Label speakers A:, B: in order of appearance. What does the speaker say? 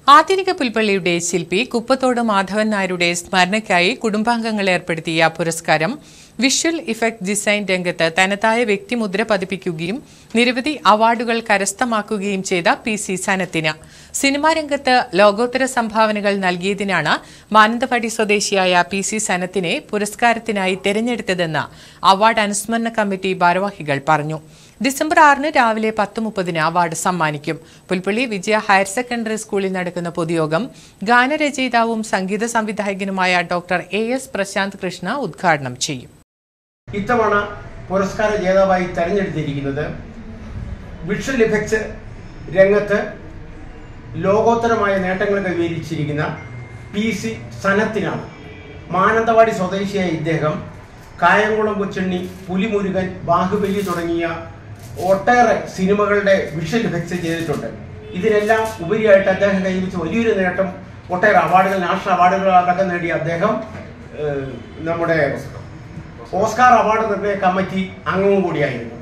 A: ആധുനിക പുൽപ്പള്ളിയുടെ ശില്പി കുപ്പത്തോട് മാധവൻ നായരുടെ സ്മരണയ്ക്കായി കുടുംബാംഗങ്ങൾ ഏർപ്പെടുത്തിയ പുരസ്കാരം വിഷ്വൽ ഇഫക്ട് ഡിസൈൻ രംഗത്ത് തനതായ വ്യക്തിമുദ്ര പതിപ്പിക്കുകയും നിരവധി അവാർഡുകൾ കരസ്ഥമാക്കുകയും ചെയ്ത പി സി സനത്തിന് സിനിമാ രംഗത്ത് ലോകോത്തര സംഭാവനകൾ നൽകിയതിനാണ് മാനന്തവാടി സ്വദേശിയായ പി സി സനത്തിനെ പുരസ്കാരത്തിനായി തെരഞ്ഞെടുത്തതെന്ന് അവാർഡ് അനുസ്മരണ കമ്മിറ്റി ഭാരവാഹികൾ പറഞ്ഞു ഡിസംബർ ആറിന് രാവിലെ പത്ത് മുപ്പതിന് അവാർഡ് സമ്മാനിക്കും പുൽപ്പള്ളി വിജയ ഹയർ സെക്കൻഡറി സ്കൂളിൽ നടക്കുന്ന പൊതുയോഗം ഗാനരചയിതാവും സംഗീത സംവിധായകനുമായ doctor A S Prashanth Krishna ഉദ്ഘാടനം ചെയ്യും
B: ഇത്തവണ പുരസ്കാര ജേതാവായി തെരഞ്ഞെടുത്തിരിക്കുന്നത് വിഷ്വൽ ഇഫക്ട്സ് രംഗത്ത് ലോകോത്തരമായ നേട്ടങ്ങൾ കൈവരിച്ചിരിക്കുന്ന പി സി സനത്തിനാണ് മാനന്തവാടി സ്വദേശിയായ ഇദ്ദേഹം കായംകുളം കൊച്ചുണ്ണി പുലിമുരുകൻ ബാഹുബലി തുടങ്ങിയ ഒട്ടേറെ സിനിമകളുടെ വിഷ്വൽ ഇഫക്ട്സ് ചെയ്തിട്ടുണ്ട് ഇതിനെല്ലാം ഉപരിയായിട്ട് അദ്ദേഹം കൈവരിച്ച വലിയൊരു നേട്ടം ഒട്ടേറെ അവാർഡുകൾ നാഷണൽ അവാർഡുകൾ അടക്കം നേടിയ അദ്ദേഹം ഏഹ്, നമ്മുടെ ഓസ്കാർ അവാർഡ് നിർണയ കമ്മിറ്റി അംഗവും കൂടിയായിരുന്നു